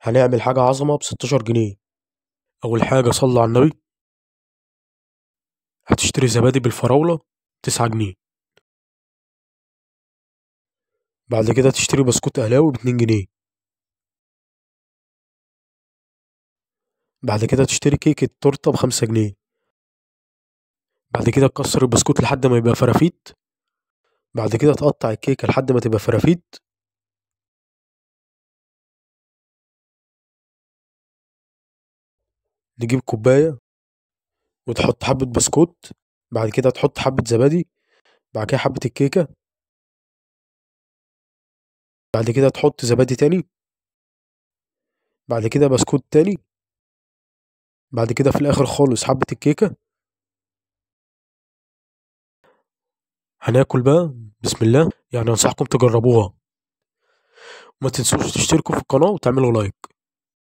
هنعمل حاجة عظمة بستاشر جنيه أول حاجة صلي على النبي هتشتري زبادي بالفراولة تسعة جنيه بعد كده تشتري بسكوت أهلاوي باتنين جنيه بعد كده تشتري كيكة تورتة بخمسة جنيه بعد كده تكسر البسكوت لحد ما يبقى فرافيت بعد كده تقطع الكيكة لحد ما تبقى فرافيت نجيب كوباية وتحط حبة بسكوت بعد كده تحط حبة زبادي بعد كده حبة الكيكة بعد كده تحط زبادي تاني بعد كده بسكوت تاني بعد كده في الآخر خالص حبة الكيكة هناكل بقى بسم الله يعني أنصحكم تجربوها وما تنسوش تشتركوا في القناة وتعملوا لايك